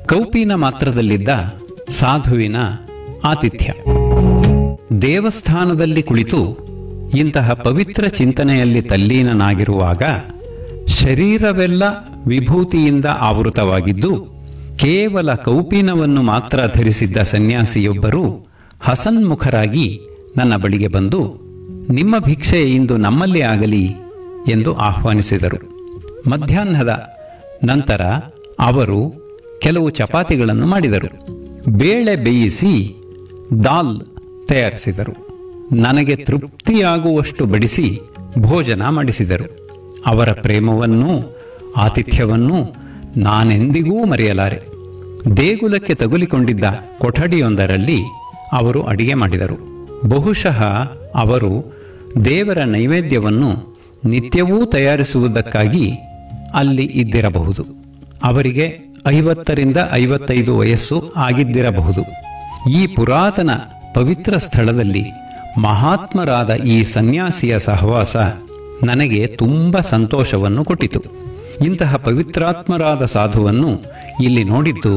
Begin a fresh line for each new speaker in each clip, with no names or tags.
ಕೌಪಿನ ಮಾತ್ರದಲ್ಲಿದ್ದ ಸಾಧುವಿನ ಆತಿಥ್ಯ ದೇವಸ್ಥಾನದಲ್ಲಿ ಕುಳಿತು ಇಂತಹ ಪವಿತ್ರ ಚಿಂತನೆಯಲ್ಲಿ ತಲ್ಲೀನನಾಗಿರುವಾಗ ಶರೀರವೆಲ್ಲ ವಿಭೂತಿಯಿಂದ ಆವೃತವಾಗಿದ್ದು ಕೇವಲ ಕೌಪೀನವನ್ನು ಮಾತ್ರ ಧರಿಸಿದ್ದ ಸನ್ಯಾಸಿಯೊಬ್ಬರು ಹಸನ್ಮುಖರಾಗಿ ನನ್ನ ಬಳಿಗೆ ಬಂದು ನಿಮ್ಮ ಭಿಕ್ಷೆ ಇಂದು ನಮ್ಮಲ್ಲಿ ಆಗಲಿ ಎಂದು ಆಹ್ವಾನಿಸಿದರು ಮಧ್ಯಾಹ್ನದ ನಂತರ ಅವರು ಕೆಲವು ಚಪಾತಿಗಳನ್ನು ಮಾಡಿದರು ಬೇಳೆ ಬೇಯಿಸಿ ದಾಲ್ ತಯಾರಿಸಿದರು ನನಗೆ ತೃಪ್ತಿಯಾಗುವಷ್ಟು ಬಡಿಸಿ ಭೋಜನ ಮಾಡಿಸಿದರು ಅವರ ಪ್ರೇಮವನ್ನೂ ಆತಿಥ್ಯವನ್ನೂ ನಾನೆಂದಿಗೂ ಮರೆಯಲಾರೆ ದೇಗುಲಕ್ಕೆ ತಗುಲಿಕೊಂಡಿದ್ದ ಕೊಠಡಿಯೊಂದರಲ್ಲಿ ಅವರು ಅಡಿಗೆ ಮಾಡಿದರು ಬಹುಶಃ ಅವರು ದೇವರ ನೈವೇದ್ಯವನ್ನು ನಿತ್ಯವೂ ತಯಾರಿಸುವುದಕ್ಕಾಗಿ ಅಲ್ಲಿ ಇದ್ದಿರಬಹುದು ಅವರಿಗೆ ಐವತ್ತರಿಂದ ಐವತ್ತೈದು ವಯಸ್ಸು ಆಗಿದ್ದಿರಬಹುದು ಈ ಪುರಾತನ ಪವಿತ್ರ ಸ್ಥಳದಲ್ಲಿ ಮಹಾತ್ಮರಾದ ಈ ಸನ್ಯಾಸಿಯ ಸಹವಾಸ ನನಗೆ ತುಂಬ ಸಂತೋಷವನ್ನು ಕೊಟ್ಟಿತು ಇಂತಹ ಪವಿತ್ರಾತ್ಮರಾದ ಸಾಧುವನ್ನು ಇಲ್ಲಿ ನೋಡಿದ್ದು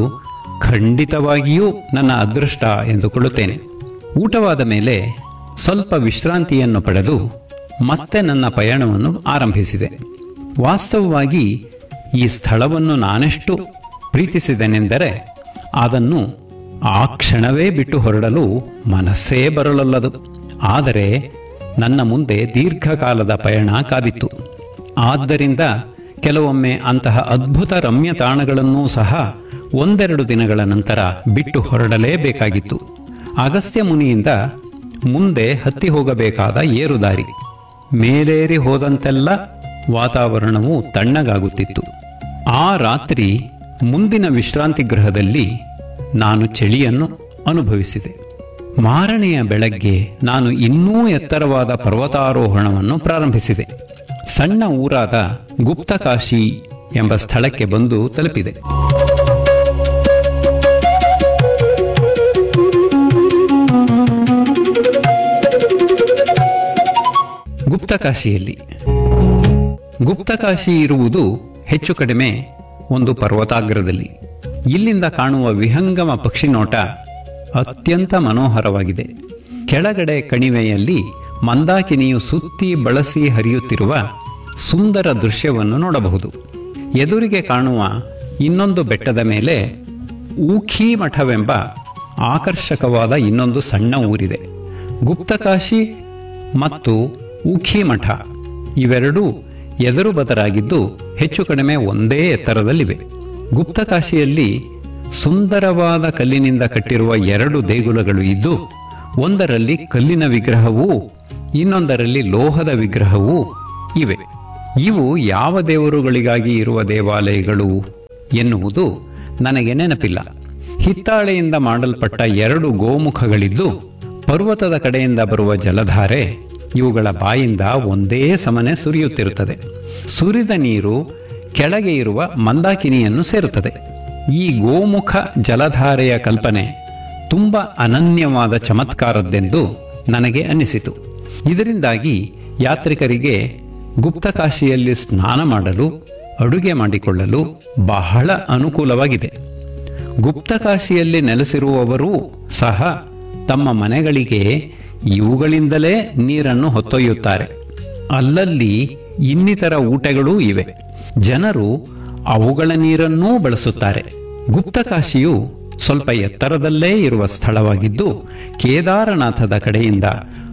ಖಂಡಿತವಾಗಿಯೂ ನನ್ನ ಅದೃಷ್ಟ ಎಂದುಕೊಳ್ಳುತ್ತೇನೆ ಊಟವಾದ ಮೇಲೆ ಸ್ವಲ್ಪ ವಿಶ್ರಾಂತಿಯನ್ನು ಪಡೆದು ಮತ್ತೆ ನನ್ನ ಪಯಣವನ್ನು ಆರಂಭಿಸಿದೆ ವಾಸ್ತವವಾಗಿ ಈ ಸ್ಥಳವನ್ನು ನಾನೆಷ್ಟು ಪ್ರೀತಿಸಿದೆನೆಂದರೆ ಅದನ್ನು ಆ ಕ್ಷಣವೇ ಬಿಟ್ಟು ಹೊರಡಲು ಮನಸ್ಸೇ ಬರಲೊಲ್ಲದು ಆದರೆ ನನ್ನ ಮುಂದೆ ದೀರ್ಘಕಾಲದ ಪಯಣ ಕಾದಿತ್ತು ಆದ್ದರಿಂದ ಕೆಲವೊಮ್ಮೆ ಅಂತಹ ಅದ್ಭುತ ರಮ್ಯ ತಾಣಗಳನ್ನೂ ಸಹ ಒಂದೆರಡು ದಿನಗಳ ನಂತರ ಬಿಟ್ಟು ಹೊರಡಲೇಬೇಕಾಗಿತ್ತು ಅಗಸ್ತ್ಯ ಮುನಿಯಿಂದ ಮುಂದೆ ಹತ್ತಿ ಹೋಗಬೇಕಾದ ಏರುದಾರಿ ಮೇಲೇರಿ ಹೋದಂತೆಲ್ಲ ವಾತಾವರಣವು ತಣ್ಣಗಾಗುತ್ತಿತ್ತು ಆ ರಾತ್ರಿ ಮುಂದಿನ ವಿಶ್ರಾಂತಿ ಗೃಹದಲ್ಲಿ ನಾನು ಚಳಿಯನ್ನು ಅನುಭವಿಸಿದೆ ಮಾರನೆಯ ಬೆಳಗ್ಗೆ ನಾನು ಇನ್ನೂ ಎತ್ತರವಾದ ಪರ್ವತಾರೋಹಣವನ್ನು ಪ್ರಾರಂಭಿಸಿದೆ ಸಣ್ಣ ಊರಾದ ಗುಪ್ತಕಾಶಿ ಎಂಬ ಸ್ಥಳಕ್ಕೆ ಬಂದು ತಲುಪಿದೆ ಗುಪ್ತಕಾಶಿಯಲ್ಲಿ ಗುಪ್ತಕಾಶಿ ಇರುವುದು ಹೆಚ್ಚು ಕಡಿಮೆ ಒಂದು ಪರ್ವತಾಗ್ರದಲ್ಲಿ ಇಲ್ಲಿಂದ ಕಾಣುವ ವಿಹಂಗಮ ಪಕ್ಷಿ ನೋಟ ಅತ್ಯಂತ ಮನೋಹರವಾಗಿದೆ ಕೆಳಗಡೆ ಕಣಿವೆಯಲ್ಲಿ ಮಂದಾಕಿನಿಯು ಸುತ್ತಿ ಬಳಸಿ ಹರಿಯುತ್ತಿರುವ ಸುಂದರ ದೃಶ್ಯವನ್ನು ನೋಡಬಹುದು ಎದುರಿಗೆ ಕಾಣುವ ಇನ್ನೊಂದು ಬೆಟ್ಟದ ಮೇಲೆ ಊಖಿ ಮಠವೆಂಬ ಆಕರ್ಷಕವಾದ ಇನ್ನೊಂದು ಸಣ್ಣ ಊರಿದೆ ಗುಪ್ತಕಾಶಿ ಮತ್ತು ಊಖಿ ಮಠ ಇವೆರಡೂ ಎದುರು ಬದರಾಗಿದ್ದು ಹೆಚ್ಚು ಕಡಿಮೆ ಒಂದೇ ಎತ್ತರದಲ್ಲಿವೆ ಗುಪ್ತಕಾಶಿಯಲ್ಲಿ ಸುಂದರವಾದ ಕಲ್ಲಿನಿಂದ ಕಟ್ಟಿರುವ ಎರಡು ದೇಗುಲಗಳು ಇದ್ದು ಒಂದರಲ್ಲಿ ಕಲ್ಲಿನ ವಿಗ್ರಹವೂ ಇನ್ನೊಂದರಲ್ಲಿ ಲೋಹದ ವಿಗ್ರಹವೂ ಇವೆ ಇವು ಯಾವ ದೇವರುಗಳಿಗಾಗಿ ಇರುವ ದೇವಾಲಯಗಳು ಎನ್ನುವುದು ನನಗೆ ನೆನಪಿಲ್ಲ ಹಿತ್ತಾಳೆಯಿಂದ ಮಾಡಲ್ಪಟ್ಟ ಎರಡು ಗೋಮುಖಗಳಿದ್ದು ಪರ್ವತದ ಕಡೆಯಿಂದ ಬರುವ ಜಲಧಾರೆ ಇವುಗಳ ಬಾಯಿಂದ ಒಂದೇ ಸಮನೆ ಸುರಿಯುತ್ತಿರುತ್ತದೆ ಸುರಿದ ನೀರು ಕೆಳಗೆ ಇರುವ ಮಂದಾಕಿನಿಯನ್ನು ಸೇರುತ್ತದೆ ಈ ಗೋಮುಖ ಜಲಧಾರೆಯ ಕಲ್ಪನೆ ತುಂಬ ಅನನ್ಯವಾದ ಚಮತ್ಕಾರದ್ದೆಂದು ನನಗೆ ಅನ್ನಿಸಿತು ಇದರಿಂದಾಗಿ ಯಾತ್ರಿಕರಿಗೆ ಗುಪ್ತಕಾಶಿಯಲ್ಲಿ ಸ್ನಾನ ಮಾಡಲು ಅಡುಗೆ ಮಾಡಿಕೊಳ್ಳಲು ಬಹಳ ಅನುಕೂಲವಾಗಿದೆ ಗುಪ್ತಕಾಶಿಯಲ್ಲಿ ನೆಲೆಸಿರುವವರೂ ಸಹ ತಮ್ಮ ಮನೆಗಳಿಗೆ ಇವುಗಳಿಂದಲೇ ನೀರನ್ನು ಹೊತ್ತೊಯ್ಯುತ್ತಾರೆ ಅಲ್ಲಲ್ಲಿ ಇನ್ನಿತರ ಊಟಗಳೂ ಇವೆ ಜನರು ಅವುಗಳ ನೀರನ್ನೂ ಬಳಸುತ್ತಾರೆ ಗುಪ್ತಕಾಶಿಯು ಸ್ವಲ್ಪ ಎತ್ತರದಲ್ಲೇ ಇರುವ ಸ್ಥಳವಾಗಿದ್ದು ಕೇದಾರನಾಥದ ಕಡೆಯಿಂದ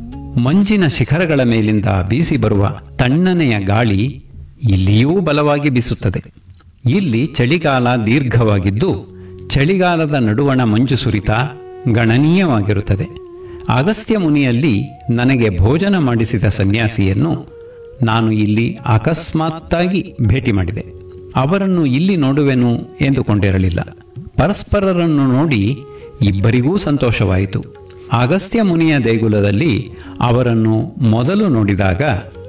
ಮಂಜಿನ ಶಿಖರಗಳ ಮೇಲಿಂದ ಬೀಸಿ ಬರುವ ತಣ್ಣನೆಯ ಗಾಳಿ ಇಲ್ಲಿಯೂ ಬಲವಾಗಿ ಬೀಸುತ್ತದೆ ಇಲ್ಲಿ ಚಳಿಗಾಲ ದೀರ್ಘವಾಗಿದ್ದು ಚಳಿಗಾಲದ ನಡುವಣ ಮಂಜು ಸುರಿತ ಗಣನೀಯವಾಗಿರುತ್ತದೆ ಅಗಸ್ತ್ಯ ಮುನಿಯಲ್ಲಿ ನನಗೆ ಭೋಜನ ಮಾಡಿಸಿದ ಸನ್ಯಾಸಿಯನ್ನು ನಾನು ಇಲ್ಲಿ ಅಕಸ್ಮಾತ್ತಾಗಿ ಭೇಟಿ ಮಾಡಿದೆ ಅವರನ್ನು ಇಲ್ಲಿ ನೋಡುವೆನು ಎಂದುಕೊಂಡಿರಲಿಲ್ಲ ಪರಸ್ಪರರನ್ನು ನೋಡಿ ಇಬ್ಬರಿಗೂ ಸಂತೋಷವಾಯಿತು ಅಗಸ್ತ್ಯ ಮುನಿಯ ದೇಗುಲದಲ್ಲಿ ಅವರನ್ನು ಮೊದಲು ನೋಡಿದಾಗ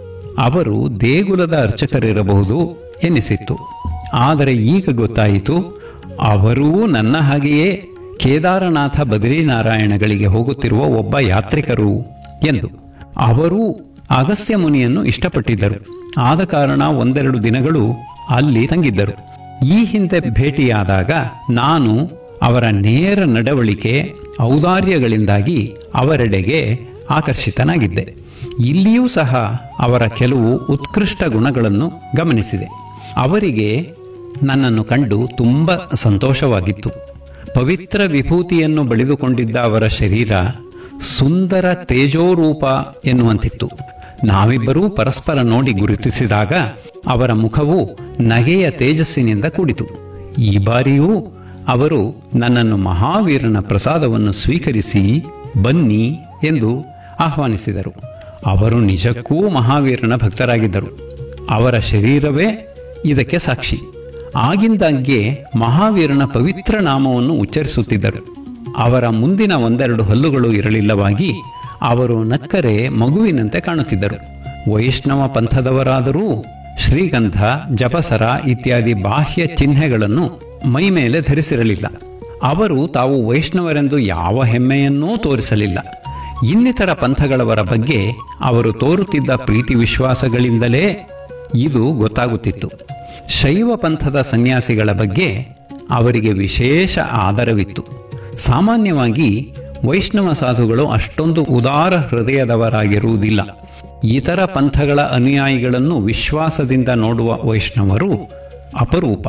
ಅವರು ದೇಗುಲದ ಅರ್ಚಕರಿರಬಹುದು ಎನ್ನಿಸಿತ್ತು ಆದರೆ ಈಗ ಗೊತ್ತಾಯಿತು ಅವರೂ ನನ್ನ ಹಾಗೆಯೇ ಕೇದಾರನಾಥ ಬದ್ರಿನಾರಾಯಣಗಳಿಗೆ ಹೋಗುತ್ತಿರುವ ಒಬ್ಬ ಯಾತ್ರಿಕರು ಎಂದು ಅವರೂ ಅಗಸ್ತ್ಯ ಮುನಿಯನ್ನು ಇಷ್ಟಪಟ್ಟಿದ್ದರು ಆದ ಕಾರಣ ಒಂದೆರಡು ದಿನಗಳು ಅಲ್ಲಿ ತಂಗಿದ್ದರು ಈ ಹಿಂದೆ ಭೇಟಿಯಾದಾಗ ನಾನು ಅವರ ನೇರ ನಡವಳಿಕೆ ಔದಾರ್ಯಗಳಿಂದಾಗಿ ಅವರೆಡೆಗೆ ಆಕರ್ಷಿತನಾಗಿದ್ದೆ ಇಲ್ಲಿಯೂ ಸಹ ಅವರ ಕೆಲವು ಉತ್ಕೃಷ್ಟ ಗುಣಗಳನ್ನು ಗಮನಿಸಿದೆ ಅವರಿಗೆ ನನ್ನನ್ನು ಕಂಡು ತುಂಬ ಸಂತೋಷವಾಗಿತ್ತು ಪವಿತ್ರ ವಿಭೂತಿಯನ್ನು ಬಳಿದುಕೊಂಡಿದ್ದ ಅವರ ಶರೀರ ಸುಂದರ ತೇಜೋರೂಪ ಎನ್ನುವಂತಿತ್ತು ನಾವಿಬ್ಬರೂ ಪರಸ್ಪರ ನೋಡಿ ಗುರುತಿಸಿದಾಗ ಅವರ ಮುಖವು ನಗೆಯ ತೇಜಸ್ಸಿನಿಂದ ಕೂಡಿತು ಈ ಬಾರಿಯೂ ಅವರು ನನ್ನನ್ನು ಮಹಾವೀರನ ಪ್ರಸಾದವನ್ನು ಸ್ವೀಕರಿಸಿ ಬನ್ನಿ ಎಂದು ಆಹ್ವಾನಿಸಿದರು ಅವರು ನಿಜಕ್ಕೂ ಮಹಾವೀರನ ಭಕ್ತರಾಗಿದ್ದರು ಅವರ ಶರೀರವೇ ಇದಕ್ಕೆ ಸಾಕ್ಷಿ ಆಗಿಂದಾಗ್ಗೆ ಮಹಾವೀರನ ಪವಿತ್ರ ನಾಮವನ್ನು ಉಚ್ಚರಿಸುತ್ತಿದ್ದರು ಅವರ ಮುಂದಿನ ಒಂದೆರಡು ಹಲ್ಲುಗಳು ಇರಲಿಲ್ಲವಾಗಿ ಅವರು ನಕ್ಕರೆ ಮಗುವಿನಂತೆ ಕಾಣುತ್ತಿದ್ದರು ವೈಷ್ಣವ ಪಂಥದವರಾದರೂ ಶ್ರೀಗಂಧ ಜಪಸರ ಇತ್ಯಾದಿ ಬಾಹ್ಯ ಚಿಹ್ನೆಗಳನ್ನು ಮೈ ಮೇಲೆ ಧರಿಸಿರಲಿಲ್ಲ ಅವರು ತಾವು ವೈಷ್ಣವರೆಂದು ಯಾವ ಹೆಮ್ಮೆಯನ್ನೂ ತೋರಿಸಲಿಲ್ಲ ಇನ್ನಿತರ ಪಂಥಗಳವರ ಬಗ್ಗೆ ಅವರು ತೋರುತ್ತಿದ್ದ ಪ್ರೀತಿ ವಿಶ್ವಾಸಗಳಿಂದಲೇ ಇದು ಗೊತ್ತಾಗುತ್ತಿತ್ತು ಶೈವ ಪಂಥದ ಸನ್ಯಾಸಿಗಳ ಬಗ್ಗೆ ಅವರಿಗೆ ವಿಶೇಷ ಆದರವಿತ್ತು ಸಾಮಾನ್ಯವಾಗಿ ವೈಷ್ಣವ ಸಾಧುಗಳು ಅಷ್ಟೊಂದು ಉದಾರ ಹೃದಯದವರಾಗಿರುವುದಿಲ್ಲ ಇತರ ಪಂಥಗಳ ಅನುಯಾಯಿಗಳನ್ನು ವಿಶ್ವಾಸದಿಂದ ನೋಡುವ ವೈಷ್ಣವರು ಅಪರೂಪ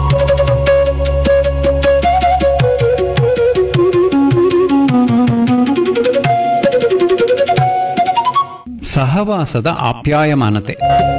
ಸಹವಾಸದ ಆಪ್ಯಾಯಮಾನತೆ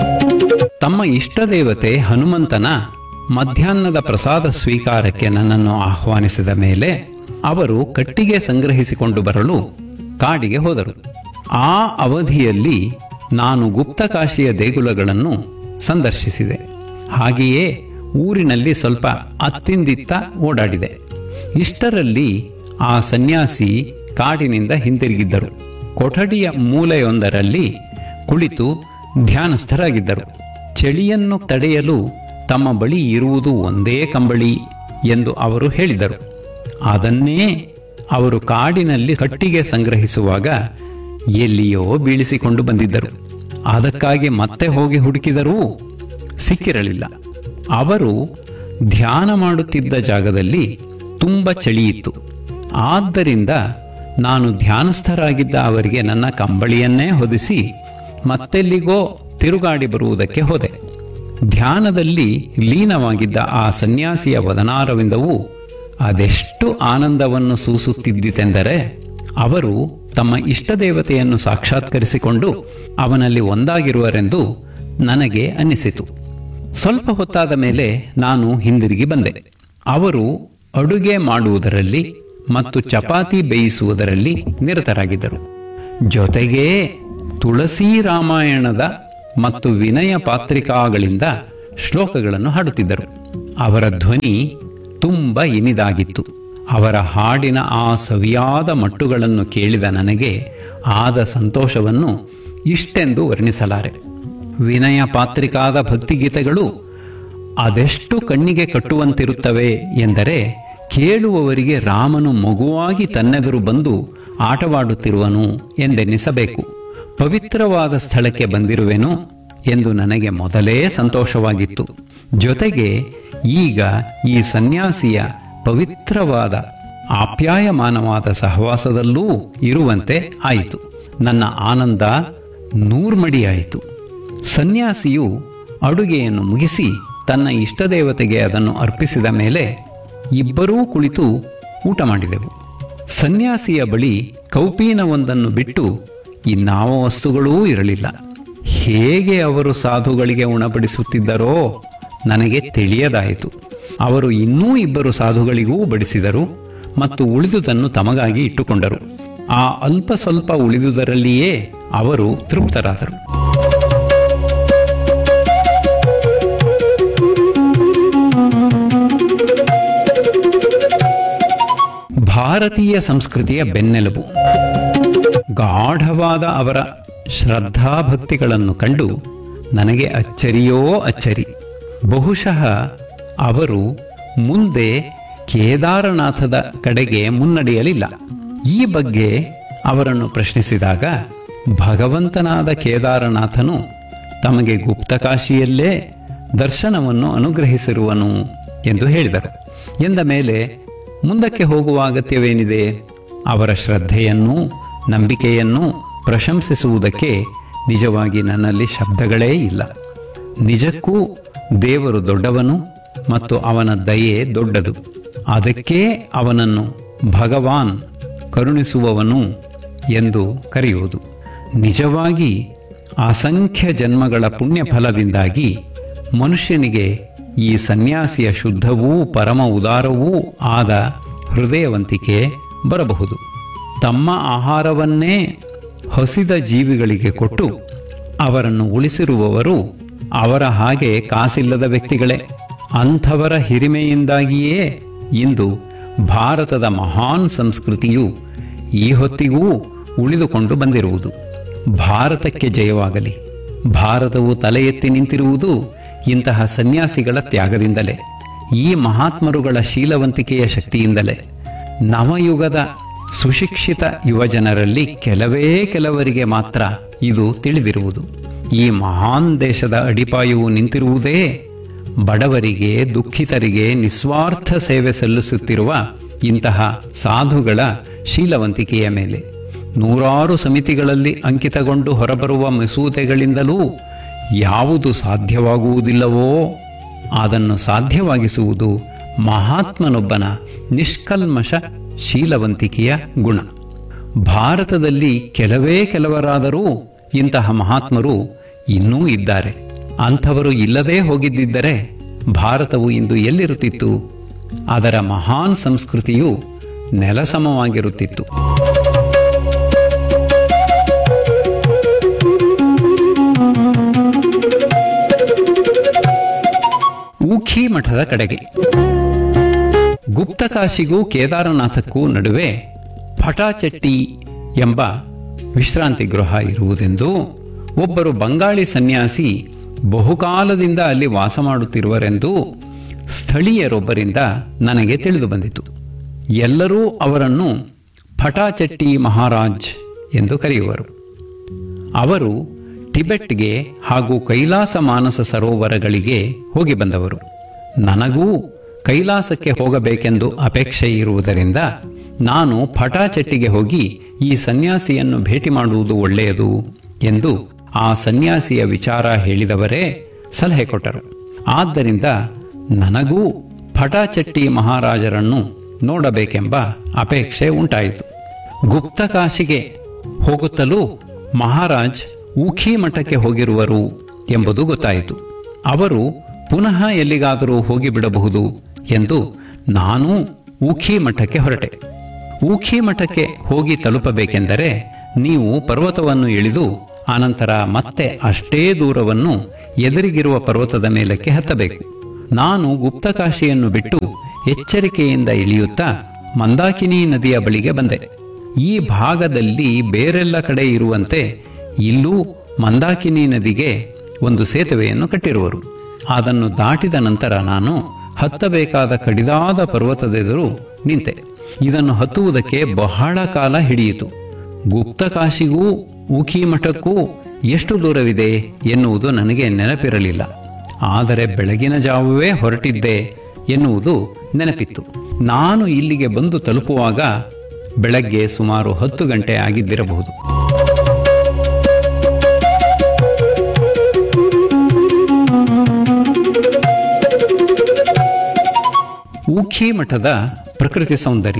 ತಮ್ಮ ಇಷ್ಟದೇವತೆ ಹನುಮಂತನ ಮಧ್ಯಾಹ್ನದ ಪ್ರಸಾದ ಸ್ವೀಕಾರಕ್ಕೆ ನನ್ನನ್ನು ಆಹ್ವಾನಿಸಿದ ಮೇಲೆ ಅವರು ಕಟ್ಟಿಗೆ ಸಂಗ್ರಹಿಸಿಕೊಂಡು ಬರಲು ಕಾಡಿಗೆ ಹೋದರು ಆ ಅವಧಿಯಲ್ಲಿ ನಾನು ಗುಪ್ತಕಾಶಿಯ ದೇಗುಲಗಳನ್ನು ಸಂದರ್ಶಿಸಿದೆ ಹಾಗೆಯೇ ಊರಿನಲ್ಲಿ ಸ್ವಲ್ಪ ಅತ್ತಿಂದಿತ್ತ ಓಡಾಡಿದೆ ಇಷ್ಟರಲ್ಲಿ ಆ ಸನ್ಯಾಸಿ ಕಾಡಿನಿಂದ ಹಿಂತಿರುಗಿದ್ದರು ಕೊಠಡಿಯ ಮೂಲೆಯೊಂದರಲ್ಲಿ ಕುಳಿತು ಧ್ಯಾನಸ್ಥರಾಗಿದ್ದರು ಚಳಿಯನ್ನು ತಡೆಯಲು ತಮ್ಮ ಬಳಿ ಇರುವುದು ಒಂದೇ ಕಂಬಳಿ ಎಂದು ಅವರು ಹೇಳಿದರು ಅದನ್ನೇ ಅವರು ಕಾಡಿನಲ್ಲಿ ಕಟ್ಟಿಗೆ ಸಂಗ್ರಹಿಸುವಾಗ ಎಲ್ಲಿಯೋ ಬೀಳಿಸಿಕೊಂಡು ಬಂದಿದ್ದರು ಅದಕ್ಕಾಗಿ ಮತ್ತೆ ಹೋಗಿ ಹುಡುಕಿದರೂ ಸಿಕ್ಕಿರಲಿಲ್ಲ ಅವರು ಧ್ಯಾನ ಮಾಡುತ್ತಿದ್ದ ಜಾಗದಲ್ಲಿ ತುಂಬ ಚಳಿಯಿತ್ತು ಆದ್ದರಿಂದ ನಾನು ಧ್ಯಾನಸ್ಥರಾಗಿದ್ದ ಅವರಿಗೆ ನನ್ನ ಕಂಬಳಿಯನ್ನೇ ಹೊದಿಸಿ ಮತ್ತೆಲ್ಲಿಗೋ ತಿರುಗಾಡಿ ಬರುವುದಕ್ಕೆ ಹೋದೆ ಧ್ಯಾನದಲ್ಲಿ ಲೀನವಾಗಿದ್ದ ಆ ಸನ್ಯಾಸಿಯ ವದನಾರವಿಂದವು ಅದೆಷ್ಟು ಆನಂದವನ್ನು ಸೂಸುತ್ತಿದ್ದಿತೆಂದರೆ ಅವರು ತಮ್ಮ ಇಷ್ಟದೇವತೆಯನ್ನು ಸಾಕ್ಷಾತ್ಕರಿಸಿಕೊಂಡು ಅವನಲ್ಲಿ ಒಂದಾಗಿರುವರೆಂದು ನನಗೆ ಅನ್ನಿಸಿತು ಸ್ವಲ್ಪ ಹೊತ್ತಾದ ಮೇಲೆ ನಾನು ಹಿಂದಿರುಗಿ ಬಂದೆ ಅವರು ಅಡುಗೆ ಮಾಡುವುದರಲ್ಲಿ ಮತ್ತು ಚಪಾತಿ ಬೇಯಿಸುವುದರಲ್ಲಿ ನಿರತರಾಗಿದ್ದರು ಜೊತೆಗೆ ತುಳಸಿ ರಾಮಾಯಣದ ಮತ್ತು ವಿನಯ ಪಾತ್ರಿಕಾಗಳಿಂದ ಶ್ಲೋಕಗಳನ್ನು ಹಾಡುತ್ತಿದ್ದರು ಅವರ ಧ್ವನಿ ತುಂಬ ಇನಿದಾಗಿತ್ತು ಅವರ ಹಾಡಿನ ಆ ಸವಿಯಾದ ಮಟ್ಟುಗಳನ್ನು ಕೇಳಿದ ನನಗೆ ಆದ ಸಂತೋಷವನ್ನು ಇಷ್ಟೆಂದು ವರ್ಣಿಸಲಾರೆ ವಿನಯ ಪಾತ್ರಿಕಾದ ಭಕ್ತಿಗೀತೆಗಳು ಅದೆಷ್ಟು ಕಣ್ಣಿಗೆ ಕಟ್ಟುವಂತಿರುತ್ತವೆ ಎಂದರೆ ಕೇಳುವವರಿಗೆ ರಾಮನು ಮಗುವಾಗಿ ತನ್ನೆದುರು ಬಂದು ಆಟವಾಡುತ್ತಿರುವನು ಎಂದೆನ್ನಿಸಬೇಕು ಪವಿತ್ರವಾದ ಸ್ಥಳಕ್ಕೆ ಬಂದಿರುವೆನು ಎಂದು ನನಗೆ ಮೊದಲೇ ಸಂತೋಷವಾಗಿತ್ತು ಜೊತೆಗೆ ಈಗ ಈ ಸನ್ಯಾಸಿಯ ಪವಿತ್ರವಾದ ಆಪ್ಯಾಯಮಾನವಾದ ಸಹವಾಸದಲ್ಲೂ ಇರುವಂತೆ ಆಯಿತು ನನ್ನ ಆನಂದ ನೂರ್ಮಡಿಯಾಯಿತು ಸನ್ಯಾಸಿಯು ಅಡುಗೆಯನ್ನು ಮುಗಿಸಿ ತನ್ನ ಇಷ್ಟದೇವತೆಗೆ ಅದನ್ನು ಅರ್ಪಿಸಿದ ಮೇಲೆ ಇಬ್ಬರೂ ಕುಳಿತು ಊಟ ಮಾಡಿದೆವು ಸನ್ಯಾಸಿಯ ಬಳಿ ಕೌಪೀನವೊಂದನ್ನು ಬಿಟ್ಟು ಇನ್ನಾವ ವಸ್ತುಗಳೂ ಇರಲಿಲ್ಲ ಹೇಗೆ ಅವರು ಸಾಧುಗಳಿಗೆ ಉಣಬಡಿಸುತ್ತಿದ್ದರೋ ನನಗೆ ತಿಳಿಯದಾಯಿತು ಅವರು ಇನ್ನೂ ಇಬ್ಬರು ಸಾಧುಗಳಿಗೂ ಬಡಿಸಿದರು ಮತ್ತು ಉಳಿದುದನ್ನು ತಮಗಾಗಿ ಇಟ್ಟುಕೊಂಡರು ಆ ಅಲ್ಪ ಸ್ವಲ್ಪ ಉಳಿದುದರಲ್ಲಿಯೇ ಅವರು ತೃಪ್ತರಾದರು ಭಾರತೀಯ ಸಂಸ್ಕೃತಿಯ ಬೆನ್ನೆಲುಬು ಗಾಢವಾದ ಅವರ ಶ್ರದ್ಧಾಭಕ್ತಿಗಳನ್ನು ಕಂಡು ನನಗೆ ಅಚ್ಚರಿಯೋ ಅಚ್ಚರಿ ಬಹುಶಃ ಅವರು ಮುಂದೆ ಕೇದಾರನಾಥದ ಕಡೆಗೆ ಮುನ್ನಡೆಯಲಿಲ್ಲ ಈ ಬಗ್ಗೆ ಅವರನ್ನು ಪ್ರಶ್ನಿಸಿದಾಗ ಭಗವಂತನಾದ ಕೇದಾರನಾಥನು ತಮಗೆ ಗುಪ್ತಕಾಶಿಯಲ್ಲೇ ದರ್ಶನವನ್ನು ಅನುಗ್ರಹಿಸಿರುವನು ಎಂದು ಹೇಳಿದರು ಎಂದ ಮೇಲೆ ಮುಂದಕ್ಕೆ ಹೋಗುವ ಅಗತ್ಯವೇನಿದೆ ಅವರ ಶ್ರದ್ಧೆಯನ್ನು ನಂಬಿಕೆಯನ್ನು ಪ್ರಶಂಸಿಸುವುದಕ್ಕೆ ನಿಜವಾಗಿ ನನ್ನಲ್ಲಿ ಶಬ್ದಗಳೇ ಇಲ್ಲ ನಿಜಕ್ಕೂ ದೇವರು ದೊಡ್ಡವನು ಮತ್ತು ಅವನ ದಯೆ ದೊಡ್ಡದು ಅದಕ್ಕೇ ಅವನನ್ನು ಭಗವಾನ್ ಕರುಣಿಸುವವನು ಎಂದು ಕರೆಯುವುದು ನಿಜವಾಗಿ ಅಸಂಖ್ಯ ಜನ್ಮಗಳ ಪುಣ್ಯ ಫಲದಿಂದಾಗಿ ಮನುಷ್ಯನಿಗೆ ಈ ಸನ್ಯಾಸಿಯ ಶುದ್ಧವೂ ಪರಮ ಉದಾರವೂ ಆದ ಹೃದಯವಂತಿಕೆ ಬರಬಹುದು ತಮ್ಮ ಆಹಾರವನ್ನೇ ಹಸಿದ ಜೀವಿಗಳಿಗೆ ಕೊಟ್ಟು ಅವರನ್ನು ಉಳಿಸಿರುವವರು ಅವರ ಹಾಗೆ ಕಾಸಿಲ್ಲದ ವ್ಯಕ್ತಿಗಳೇ ಅಂಥವರ ಹಿರಿಮೆಯಿಂದಾಗಿಯೇ ಇಂದು ಭಾರತದ ಮಹಾನ್ ಸಂಸ್ಕೃತಿಯು ಈ ಹೊತ್ತಿಗೂ ಉಳಿದುಕೊಂಡು ಬಂದಿರುವುದು ಭಾರತಕ್ಕೆ ಜಯವಾಗಲಿ ಭಾರತವು ತಲೆ ಎತ್ತಿ ನಿಂತಿರುವುದು ಇಂತಹ ಸನ್ಯಾಸಿಗಳ ತ್ಯಾಗದಿಂದಲೇ ಈ ಮಹಾತ್ಮರುಗಳ ಶೀಲವಂತಿಕೆಯ ಶಕ್ತಿಯಿಂದಲೇ ನವಯುಗದ ಸುಶಿಕ್ಷಿತ ಯುವಜನರಲ್ಲಿ ಕೆಲವೇ ಕೆಲವರಿಗೆ ಮಾತ್ರ ಇದು ತಿಳಿದಿರುವುದು ಈ ಮಹಾನ್ ದೇಶದ ಅಡಿಪಾಯವು ನಿಂತಿರುವುದೇ ಬಡವರಿಗೆ ದುಃಖಿತರಿಗೆ ನಿಸ್ವಾರ್ಥ ಸೇವೆ ಸಲ್ಲಿಸುತ್ತಿರುವ ಇಂತಹ ಸಾಧುಗಳ ಶೀಲವಂತಿಕೆಯ ಮೇಲೆ ನೂರಾರು ಸಮಿತಿಗಳಲ್ಲಿ ಅಂಕಿತಗೊಂಡು ಹೊರಬರುವ ಮಸೂದೆಗಳಿಂದಲೂ ಯಾವುದು ಸಾಧ್ಯವಾಗುವುದಿಲ್ಲವೋ ಅದನ್ನು ಸಾಧ್ಯವಾಗಿಸುವುದು ಮಹಾತ್ಮನೊಬ್ಬನ ನಿಷ್ಕಲ್ಮಶ ಶೀಲವಂತಿಕೆಯ ಗುಣ ಭಾರತದಲ್ಲಿ ಕೆಲವೇ ಕೆಲವರಾದರೂ ಇಂತಹ ಮಹಾತ್ಮರು ಇನ್ನೂ ಇದ್ದಾರೆ ಅಂಥವರು ಇಲ್ಲದೇ ಹೋಗಿದ್ದಿದ್ದರೆ ಭಾರತವು ಇಂದು ಎಲ್ಲಿರುತ್ತಿತ್ತು ಅದರ ಮಹಾನ್ ಸಂಸ್ಕೃತಿಯು ನೆಲಸಮವಾಗಿರುತ್ತಿತ್ತು ಊಖಿ ಮಠದ ಕಡೆಗೆ ಗುಪ್ತಕಾಶಿಗೂ ಕೇದಾರನಾಥಕ್ಕೂ ನಡುವೆ ಫಟಾಚಟ್ಟಿ ಎಂಬ ವಿಶ್ರಾಂತಿ ಗೃಹ ಇರುವುದೆಂದು ಒಬ್ಬರು ಬಂಗಾಳಿ ಸನ್ಯಾಸಿ ಬಹುಕಾಲದಿಂದ ಅಲ್ಲಿ ವಾಸ ಮಾಡುತ್ತಿರುವರೆಂದು ಸ್ಥಳೀಯರೊಬ್ಬರಿಂದ ನನಗೆ ತಿಳಿದು ಬಂದಿತು ಎಲ್ಲರೂ ಅವರನ್ನು ಫಟಾಚಟ್ಟಿ ಮಹಾರಾಜ್ ಎಂದು ಕರೆಯುವರು ಅವರು ಟಿಬೆಟ್ಗೆ ಹಾಗೂ ಕೈಲಾಸ ಮಾನಸ ಸರೋವರಗಳಿಗೆ ಹೋಗಿ ಬಂದವರು ನನಗೂ ಕೈಲಾಸಕ್ಕೆ ಹೋಗಬೇಕೆಂದು ಅಪೇಕ್ಷೆ ಇರುವುದರಿಂದ ನಾನು ಫಟಾಚಟ್ಟಿಗೆ ಹೋಗಿ ಈ ಸನ್ಯಾಸಿಯನ್ನು ಭೇಟಿ ಮಾಡುವುದು ಒಳ್ಳೆಯದು ಎಂದು ಆ ಸನ್ಯಾಸಿಯ ವಿಚಾರ ಹೇಳಿದವರೇ ಸಲಹೆ ಕೊಟ್ಟರು ಆದ್ದರಿಂದ ನನಗೂ ಫಟಾಚಟ್ಟಿ ಮಹಾರಾಜರನ್ನು ನೋಡಬೇಕೆಂಬ ಅಪೇಕ್ಷೆ ಉಂಟಾಯಿತು ಗುಪ್ತಕಾಶಿಗೆ ಹೋಗುತ್ತಲೂ ಮಹಾರಾಜ್ ಊಖಿ ಮಠಕ್ಕೆ ಹೋಗಿರುವರು ಎಂಬುದು ಗೊತ್ತಾಯಿತು ಅವರು ಪುನಃ ಎಲ್ಲಿಗಾದರೂ ಹೋಗಿಬಿಡಬಹುದು ಎಂದು ನಾನು ಊಖಿ ಮಠಕ್ಕೆ ಹೊರಟೆ ಊಖಿ ಮಠಕ್ಕೆ ಹೋಗಿ ತಲುಪಬೇಕೆಂದರೆ ನೀವು ಪರ್ವತವನ್ನು ಇಳಿದು ಆನಂತರ ಮತ್ತೆ ಅಷ್ಟೇ ದೂರವನ್ನು ಎದುರಿಗಿರುವ ಪರ್ವತದ ಮೇಲಕ್ಕೆ ಹತ್ತಬೇಕು ನಾನು ಗುಪ್ತಕಾಶಿಯನ್ನು ಬಿಟ್ಟು ಎಚ್ಚರಿಕೆಯಿಂದ ಇಳಿಯುತ್ತಾ ಮಂದಾಕಿನಿ ನದಿಯ ಬಳಿಗೆ ಬಂದೆ ಈ ಭಾಗದಲ್ಲಿ ಬೇರೆಲ್ಲ ಕಡೆ ಇರುವಂತೆ ಇಲ್ಲೂ ಮಂದಾಕಿನಿ ನದಿಗೆ ಒಂದು ಸೇತುವೆಯನ್ನು ಕಟ್ಟಿರುವರು ಅದನ್ನು ದಾಟಿದ ನಂತರ ನಾನು ಹತ್ತಬೇಕಾದ ಕಡಿದಾದ ಪರ್ವತದೆದುರು ನಿಂತೆ ಇದನ್ನು ಹತ್ತುವುದಕ್ಕೆ ಬಹಳ ಕಾಲ ಹಿಡಿಯಿತು ಗುಪ್ತಕಾಶಿಗೂ ಊಖಿ ಮಠಕ್ಕೂ ಎಷ್ಟು ದೂರವಿದೆ ಎನ್ನುವುದು ನನಗೆ ನೆನಪಿರಲಿಲ್ಲ ಆದರೆ ಬೆಳಗಿನ ಜಾವವೇ ಹೊರಟಿದ್ದೆ ಎನ್ನುವುದು ನೆನಪಿತ್ತು ನಾನು ಇಲ್ಲಿಗೆ ಬಂದು ತಲುಪುವಾಗ ಬೆಳಗ್ಗೆ ಸುಮಾರು ಹತ್ತು ಗಂಟೆ ಆಗಿದ್ದಿರಬಹುದು ಊಖಿ ಮಠದ ಪ್ರಕೃತಿ ಸೌಂದರ್ಯ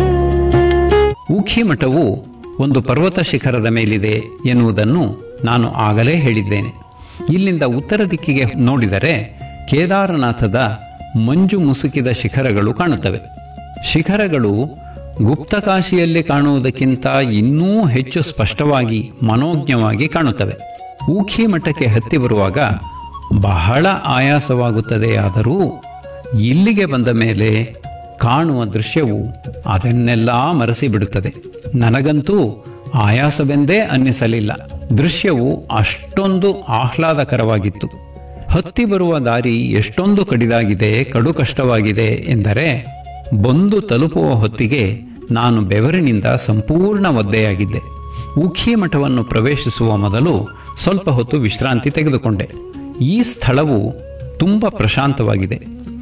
ಊಖಿ ಮಠವು ಒಂದು ಪರ್ವತ ಶಿಖರದ ಮೇಲಿದೆ ಎನ್ನುವುದನ್ನು ನಾನು ಆಗಲೇ ಹೇಳಿದ್ದೇನೆ ಇಲ್ಲಿಂದ ಉತ್ತರ ದಿಕ್ಕಿಗೆ ನೋಡಿದರೆ ಕೇದಾರನಾಥದ ಮಂಜು ಮುಸುಕಿದ ಶಿಖರಗಳು ಕಾಣುತ್ತವೆ ಶಿಖರಗಳು ಗುಪ್ತಕಾಶಿಯಲ್ಲಿ ಕಾಣುವುದಕ್ಕಿಂತ ಇನ್ನೂ ಹೆಚ್ಚು ಸ್ಪಷ್ಟವಾಗಿ ಮನೋಜ್ಞವಾಗಿ ಕಾಣುತ್ತವೆ ಊಖಿ ಮಠಕ್ಕೆ ಹತ್ತಿ ಬರುವಾಗ ಬಹಳ ಆಯಾಸವಾಗುತ್ತದೆ ಆದರೂ ಇಲ್ಲಿಗೆ ಬಂದ ಮೇಲೆ ಕಾಣುವ ದೃಶ್ಯವು ಅದನ್ನೆಲ್ಲ ಮರೆಸಿಬಿಡುತ್ತದೆ ನನಗಂತೂ ಆಯಾಸವೆಂದೇ ಅನ್ನಿಸಲಿಲ್ಲ ದೃಶ್ಯವು ಅಷ್ಟೊಂದು ಆಹ್ಲಾದಕರವಾಗಿತ್ತು ಹತ್ತಿ ಬರುವ ದಾರಿ ಎಷ್ಟೊಂದು ಕಡಿದಾಗಿದೆ ಕಡು ಕಷ್ಟವಾಗಿದೆ ಎಂದರೆ ಬಂದು ತಲುಪುವ ಹೊತ್ತಿಗೆ ನಾನು ಬೆವರಿನಿಂದ ಸಂಪೂರ್ಣ ಒದ್ದೆಯಾಗಿದ್ದೆ ಉಖಿ ಮಠವನ್ನು ಪ್ರವೇಶಿಸುವ ಮೊದಲು ಸ್ವಲ್ಪ ಹೊತ್ತು ವಿಶ್ರಾಂತಿ ತೆಗೆದುಕೊಂಡೆ ಈ ಸ್ಥಳವು ತುಂಬ ಪ್ರಶಾಂತವಾಗಿದೆ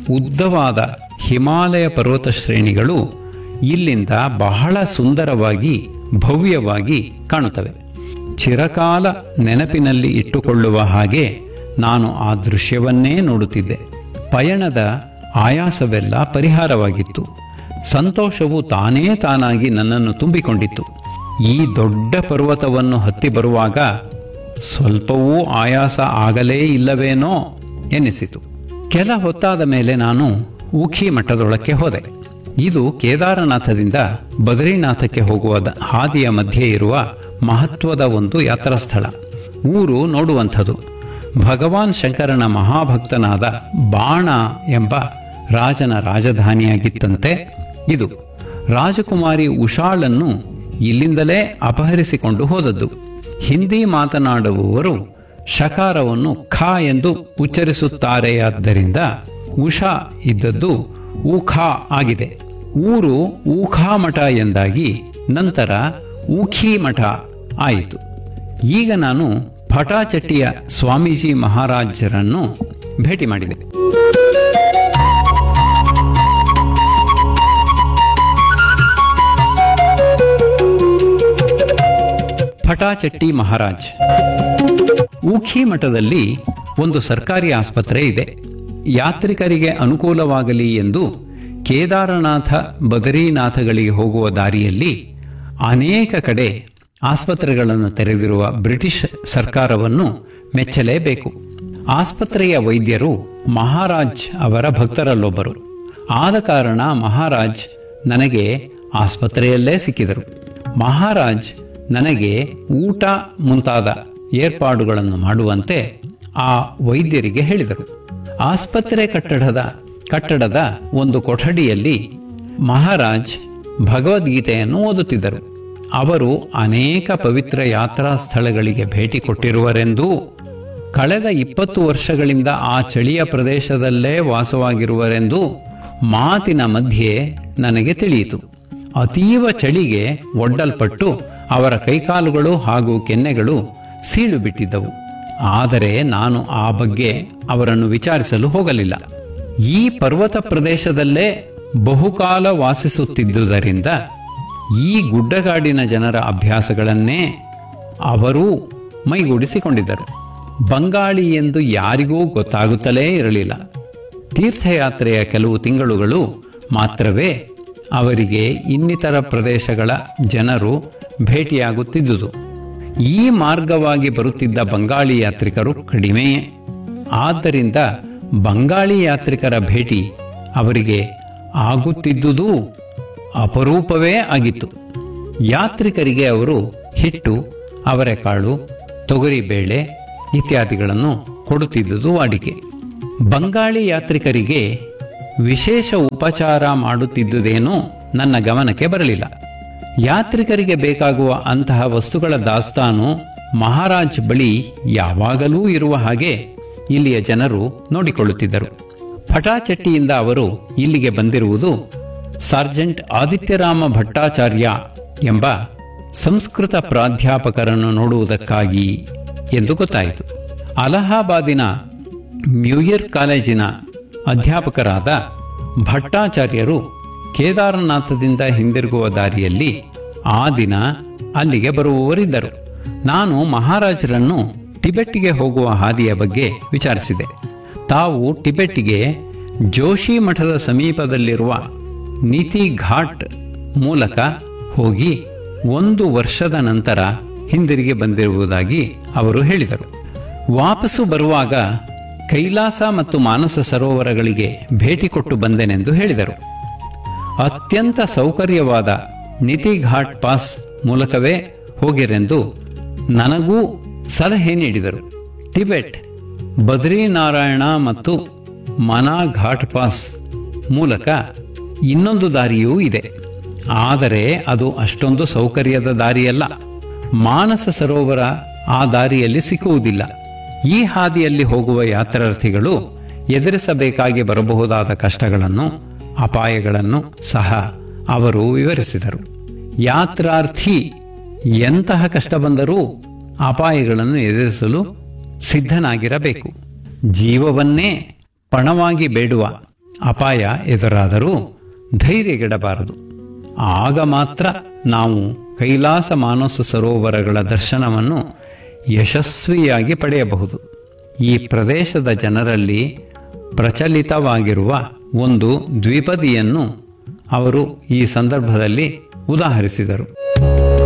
ಉದ್ದವಾದ ಹಿಮಾಲಯ ಪರ್ವತ ಶ್ರೇಣಿಗಳು ಇಲ್ಲಿಂದ ಬಹಳ ಸುಂದರವಾಗಿ ಭವ್ಯವಾಗಿ ಕಾಣುತ್ತವೆ ಚಿರಕಾಲ ನೆನಪಿನಲ್ಲಿ ಇಟ್ಟುಕೊಳ್ಳುವ ಹಾಗೆ ನಾನು ಆ ದೃಶ್ಯವನ್ನೇ ನೋಡುತ್ತಿದ್ದೆ ಪಯಣದ ಆಯಾಸವೆಲ್ಲ ಪರಿಹಾರವಾಗಿತ್ತು ಸಂತೋಷವು ತಾನೇ ತಾನಾಗಿ ನನ್ನನ್ನು ತುಂಬಿಕೊಂಡಿತ್ತು ಈ ದೊಡ್ಡ ಪರ್ವತವನ್ನು ಹತ್ತಿ ಬರುವಾಗ ಸ್ವಲ್ಪವೂ ಆಯಾಸ ಆಗಲೇ ಇಲ್ಲವೇನೋ ಎನ್ನಿಸಿತು ಕೆಲ ಹೊತ್ತಾದ ಮೇಲೆ ನಾನು ಊಖಿ ಮಠದೊಳಕ್ಕೆ ಹೋದೆ ಇದು ಕೇದಾರನಾಥದಿಂದ ಬದರಿನಾಥಕ್ಕೆ ಹೋಗುವ ದ- ಹಾದಿಯ ಮಧ್ಯೆ ಇರುವ ಮಹತ್ವದ ಒಂದು ಯಾತ್ರಾ ಸ್ಥಳ ಊರು ನೋಡುವಂಥದ್ದು ಭಗವಾನ್ ಶಂಕರನ ಮಹಾಭಕ್ತನಾದ ಬಾಣ ಎಂಬ ರಾಜನ ರಾಜಧಾನಿಯಾಗಿತ್ತಂತೆ ಇದು ರಾಜಕುಮಾರಿ ಉಷಾಳನ್ನು ಇಲ್ಲಿಂದಲೇ ಅಪಹರಿಸಿಕೊಂಡು ಹೋದದ್ದು ಹಿಂದಿ ಮಾತನಾಡುವವರು ಶಕಾರವನ್ನು ಖ ಎಂದು ಉಚ್ಚರಿಸುತ್ತಾರೆಯಾದ್ದರಿಂದ ಉಷಾ ಇದ್ದದ್ದು ಊಖಾ ಆಗಿದೆ ಊರು ಊಖಾ ಮಠ ಎಂದಾಗಿ ನಂತರ ಊಖಿ ಮಠ ಆಯಿತು ಈಗ ನಾನು ಪಟಾಚಟ್ಟಿಯ ಸ್ವಾಮೀಜಿ ಮಹಾರಾಜರನ್ನು ಭೇಟಿ ಮಾಡಿದೆ ಪಟಾಚಟ್ಟಿ ಮಹಾರಾಜ್ ಊಖಿ ಮಠದಲ್ಲಿ ಒಂದು ಸರ್ಕಾರಿ ಆಸ್ಪತ್ರೆ ಇದೆ ಯಾತ್ರಿಕರಿಗೆ ಅನುಕೂಲವಾಗಲಿ ಎಂದು ಕೇದಾರನಾಥ ಬದರೀನಾಥಗಳಿಗೆ ಹೋಗುವ ದಾರಿಯಲ್ಲಿ ಅನೇಕ ಕಡೆ ಆಸ್ಪತ್ರೆಗಳನ್ನು ತೆರೆದಿರುವ ಬ್ರಿಟಿಷ್ ಸರ್ಕಾರವನ್ನು ಮೆಚ್ಚಲೇಬೇಕು ಆಸ್ಪತ್ರೆಯ ವೈದ್ಯರು ಮಹಾರಾಜ್ ಅವರ ಭಕ್ತರಲ್ಲೊಬ್ಬರು ಆದ ಕಾರಣ ಮಹಾರಾಜ್ ನನಗೆ ಆಸ್ಪತ್ರೆಯಲ್ಲೇ ಸಿಕ್ಕಿದರು ಮಹಾರಾಜ್ ನನಗೆ ಊಟ ಮುಂತಾದ ಏರ್ಪಾಡುಗಳನ್ನು ಮಾಡುವಂತೆ ಆ ವೈದ್ಯರಿಗೆ ಹೇಳಿದರು ಆಸ್ಪತ್ರೆ ಕಟ್ಟಡದ ಕಟ್ಟಡದ ಒಂದು ಕೊಠಡಿಯಲ್ಲಿ ಮಹಾರಾಜ್ ಭಗವದ್ಗೀತೆಯನ್ನು ಓದುತ್ತಿದ್ದರು ಅವರು ಅನೇಕ ಪವಿತ್ರ ಯಾತ್ರಾ ಸ್ಥಳಗಳಿಗೆ ಭೇಟಿ ಕೊಟ್ಟಿರುವರೆಂದೂ ಕಳೆದ ಇಪ್ಪತ್ತು ವರ್ಷಗಳಿಂದ ಆ ಚಳಿಯ ಪ್ರದೇಶದಲ್ಲೇ ವಾಸವಾಗಿರುವರೆಂದು ಮಾತಿನ ಮಧ್ಯೆ ನನಗೆ ತಿಳಿಯಿತು ಅತೀವ ಚಳಿಗೆ ಒಡ್ಡಲ್ಪಟ್ಟು ಅವರ ಕೈಕಾಲುಗಳು ಹಾಗೂ ಕೆನ್ನೆಗಳು ಸೀಳು ಬಿಟ್ಟಿದ್ದವು ಆದರೆ ನಾನು ಆ ಬಗ್ಗೆ ಅವರನ್ನು ವಿಚಾರಿಸಲು ಹೋಗಲಿಲ್ಲ ಈ ಪರ್ವತ ಪ್ರದೇಶದಲ್ಲೇ ಬಹುಕಾಲ ವಾಸಿಸುತ್ತಿದ್ದುದರಿಂದ ಈ ಗುಡ್ಡಗಾಡಿನ ಜನರ ಅಭ್ಯಾಸಗಳನ್ನೇ ಅವರೂ ಮೈಗೂಡಿಸಿಕೊಂಡಿದ್ದರು ಬಂಗಾಳಿ ಎಂದು ಯಾರಿಗೂ ಗೊತ್ತಾಗುತ್ತಲೇ ಇರಲಿಲ್ಲ ತೀರ್ಥಯಾತ್ರೆಯ ಕೆಲವು ತಿಂಗಳುಗಳು ಮಾತ್ರವೇ ಅವರಿಗೆ ಇನ್ನಿತರ ಪ್ರದೇಶಗಳ ಜನರು ಭೇಟಿಯಾಗುತ್ತಿದ್ದುದು ಈ ಮಾರ್ಗವಾಗಿ ಬರುತ್ತಿದ್ದ ಬಂಗಾಳಿ ಯಾತ್ರಿಕರು ಕಡಿಮೆಯೇ ಆದ್ದರಿಂದ ಬಂಗಾಳಿ ಯಾತ್ರಿಕರ ಭೇಟಿ ಅವರಿಗೆ ಆಗುತ್ತಿದ್ದುದು ಅಪರೂಪವೇ ಆಗಿತ್ತು ಯಾತ್ರಿಕರಿಗೆ ಅವರು ಹಿಟ್ಟು ಅವರೆಕಾಳು ತೊಗರಿಬೇಳೆ ಇತ್ಯಾದಿಗಳನ್ನು ಕೊಡುತ್ತಿದ್ದುದು ವಾಡಿಕೆ ಬಂಗಾಳಿ ಯಾತ್ರಿಕರಿಗೆ ವಿಶೇಷ ಉಪಚಾರ ಮಾಡುತ್ತಿದ್ದುದೇನೋ ನನ್ನ ಗಮನಕ್ಕೆ ಬರಲಿಲ್ಲ ಯಾತ್ರಿಕರಿಗೆ ಬೇಕಾಗುವ ಅಂತಹ ವಸ್ತುಗಳ ದಾಸ್ತಾನು ಮಹಾರಾಜ್ ಬಳಿ ಯಾವಾಗಲೂ ಇರುವ ಹಾಗೆ ಇಲ್ಲಿಯ ಜನರು ನೋಡಿಕೊಳ್ಳುತ್ತಿದ್ದರು ಪಟಾಚಟ್ಟಿಯಿಂದ ಅವರು ಇಲ್ಲಿಗೆ ಬಂದಿರುವುದು ಸಾರ್ಜೆಂಟ್ ಆದಿತ್ಯರಾಮ ಭಟ್ಟಾಚಾರ್ಯ ಎಂಬ ಸಂಸ್ಕೃತ ಪ್ರಾಧ್ಯಾಪಕರನ್ನು ನೋಡುವುದಕ್ಕಾಗಿ ಎಂದು ಗೊತ್ತಾಯಿತು ಅಲಹಾಬಾದಿನ ಮ್ಯೂಯರ್ ಕಾಲೇಜಿನ ಅಧ್ಯಾಪಕರಾದ ಭಟ್ಟಾಚಾರ್ಯರು ಕೇದಾರನಾಥದಿಂದ ಹಿಂದಿರುಗುವ ದಾರಿಯಲ್ಲಿ ಆ ದಿನ ಅಲ್ಲಿಗೆ ಬರುವವರಿದ್ದರು ನಾನು ಮಹಾರಾಜರನ್ನು ಟಿಬೆಟ್ಗೆ ಹೋಗುವ ಹಾದಿಯ ಬಗ್ಗೆ ವಿಚಾರಿಸಿದೆ ತಾವು ಟಿಬೆಟ್ಗೆ ಜೋಶಿ ಮಠದ ಸಮೀಪದಲ್ಲಿರುವ ನೀತಿ ಘಾಟ್ ಮೂಲಕ ಹೋಗಿ ಒಂದು ವರ್ಷದ ನಂತರ ಹಿಂದಿರುಗಿ ಬಂದಿರುವುದಾಗಿ ಅವರು ಹೇಳಿದರು ವಾಪಸ್ಸು ಬರುವಾಗ ಕೈಲಾಸ ಮತ್ತು ಮಾನಸ ಸರೋವರಗಳಿಗೆ ಭೇಟಿ ಕೊಟ್ಟು ಬಂದೆನೆಂದು ಹೇಳಿದರು ಅತ್ಯಂತ ಸೌಕರ್ಯವಾದ ನಿತಿ ಘಾಟ್ ಪಾಸ್ ಮೂಲಕವೇ ಹೋಗಿರೆಂದು ನನಗೂ ಸಲಹೆ ನೀಡಿದರು ಟಿಬೆಟ್ ಬದ್ರಿನಾರಾಯಣ ಮತ್ತು ಮನಾ ಘಾಟ್ ಪಾಸ್ ಮೂಲಕ ಇನ್ನೊಂದು ದಾರಿಯೂ ಇದೆ ಆದರೆ ಅದು ಅಷ್ಟೊಂದು ಸೌಕರ್ಯದ ದಾರಿಯಲ್ಲ ಮಾನಸ ಸರೋವರ ಆ ದಾರಿಯಲ್ಲಿ ಸಿಕ್ಕುವುದಿಲ್ಲ ಈ ಹಾದಿಯಲ್ಲಿ ಹೋಗುವ ಯಾತ್ರಾರ್ಥಿಗಳು ಎದುರಿಸಬೇಕಾಗಿ ಬರಬಹುದಾದ ಕಷ್ಟಗಳನ್ನು ಅಪಾಯಗಳನ್ನು ಸಹ ಅವರು ವಿವರಿಸಿದರು ಯಾತ್ರಾರ್ಥಿ ಎಂತಹ ಕಷ್ಟ ಬಂದರೂ ಅಪಾಯಗಳನ್ನು ಎದುರಿಸಲು ಸಿದ್ಧನಾಗಿರಬೇಕು ಜೀವವನ್ನೇ ಪಣವಾಗಿ ಬೇಡುವ ಅಪಾಯ ಎದುರಾದರೂ ಧೈರ್ಯಗೆಡಬಾರದು ಆಗ ಮಾತ್ರ ನಾವು ಕೈಲಾಸ ಮಾನಸ ಸರೋವರಗಳ ದರ್ಶನವನ್ನು ಯಶಸ್ವಿಯಾಗಿ ಪಡೆಯಬಹುದು ಈ ಪ್ರದೇಶದ ಜನರಲ್ಲಿ ಪ್ರಚಲಿತವಾಗಿರುವ ಒಂದು ದ್ವಿಪದಿಯನ್ನು ಅವರು ಈ ಸಂದರ್ಭದಲ್ಲಿ ಉದಾಹರಿಸಿದರು